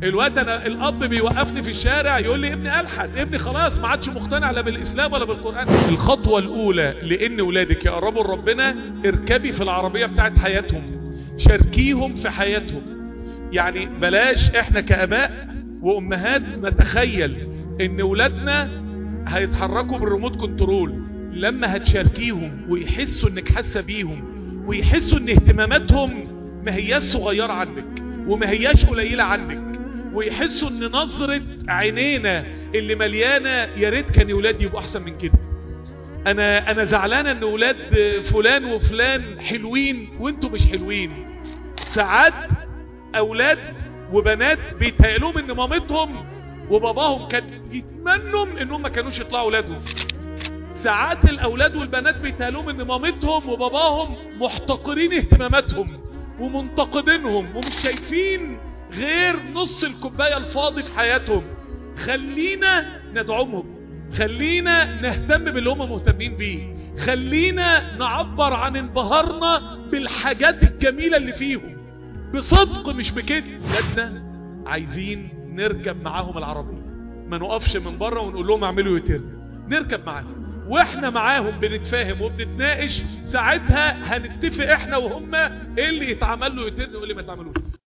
الوقت انا الاب بيوقفني في الشارع يقول لي ابني الحد ابني خلاص ما عادش مقتنع لا بالاسلام ولا بالقران الخطوه الاولى لان ولادك يقربوا لربنا اركبي في العربيه بتاعت حياتهم شاركيهم في حياتهم يعني بلاش احنا كاباء وامهات نتخيل ان ولادنا هيتحركوا بالريموت كنترول لما هتشاركيهم ويحسوا انك حاسه بيهم ويحسوا ان اهتماماتهم ما هياش صغيره عنك وما هياش قليله عنك ويحسوا ان نظرة عينينا اللي مليانة يا ريت كان ولادي يبقوا احسن من كده انا انا زعلان ان ولاد فلان وفلان حلوين وانتوا مش حلوين ساعات اولاد وبنات بيتهيألهم ان مامتهم وباباهم كان يتمنوا انهم ما كانوش يطلعوا اولادهم ساعات الاولاد والبنات بيتهيألهم ان مامتهم وباباهم محتقرين اهتماماتهم ومنتقدينهم ومش شايفين غير نص الكوبايه الفاضي في حياتهم خلينا ندعمهم خلينا نهتم باللي هم مهتمين بيه خلينا نعبر عن انبهارنا بالحاجات الجميله اللي فيهم بصدق مش بكده ولادنا عايزين نركب معاهم العربيه ما نقفش من بره ونقول لهم اعملوا يوتيرن نركب معاهم واحنا معاهم بنتفاهم وبنتناقش ساعتها هنتفق احنا وهم ايه اللي يتعمل له يترن وايه اللي ما يتعملوش